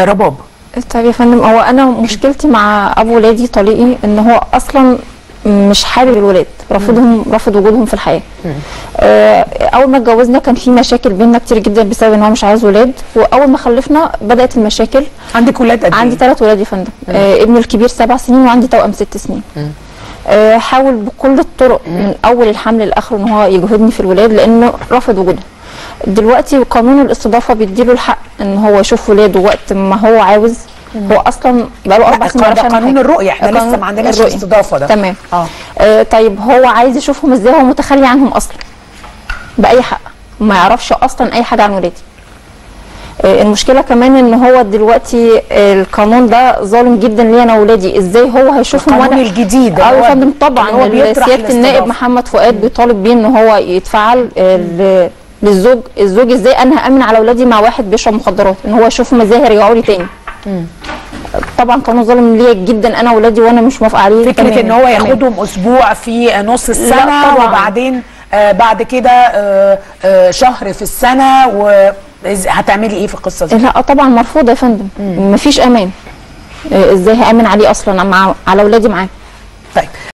رباب طيب يا فندم هو انا مشكلتي مع ابو ولادي طليقي ان هو اصلا مش حابب الولاد رافضهم رافض وجودهم في الحياه آه، اول ما اتجوزنا كان في مشاكل بينا كتير جدا بسبب ان هو مش عايز ولاد واول ما خلفنا بدات المشاكل عندك ولاد قد عندي ايه؟ ثلاث ولاد يا فندم آه ابني الكبير سبع سنين وعندي توأم ست سنين آه حاول بكل الطرق من اول الحمل لاخره ان هو يجهدني في الولاد لانه رافض وجودهم دلوقتي قانون الاستضافه بيديله الحق ان هو يشوف ولاده وقت ما هو عاوز هو اصلا بقاله اربع لا سنين ما ده يعرفش عنهم قانون حاجة. الرؤيه احنا لسه قانون ما عندناش الرؤية. الاستضافه ده تمام اه آه طيب هو عايز يشوفهم ازاي هو متخلي عنهم اصلا باي حق ما يعرفش اصلا اي حاجه عن ولادي آه المشكله كمان ان هو دلوقتي آه، القانون ده ظالم جدا ليا انا واولادي ازاي هو هيشوفهم القانون وانا الجديد اه اللي يا هو- فندم طبعا اللي هو بيطرح سياده النائب الاستضافة. محمد فؤاد بيطالب بيه ان هو يتفعل آه، ل- للزوج الزوج ازاي انا هامن على اولادي مع واحد بيشرب مخدرات ان هو يشوفهم ازاي هيرجعوا لي تاني طبعا قانون ظالم ليا جدا انا واولادي وانا مش موافقه عليه فكره تماماً. ان هو تمام. ياخدهم اسبوع في نص السنه طبعاً. وبعدين آه بعد كده آه آه شهر في السنه وهتعملي ايه في القصه دي؟ لا طبعا مرفوضه يا فندم مفيش امان آه، ازاي هامن عليه اصلا مع على اولادي معاه طيب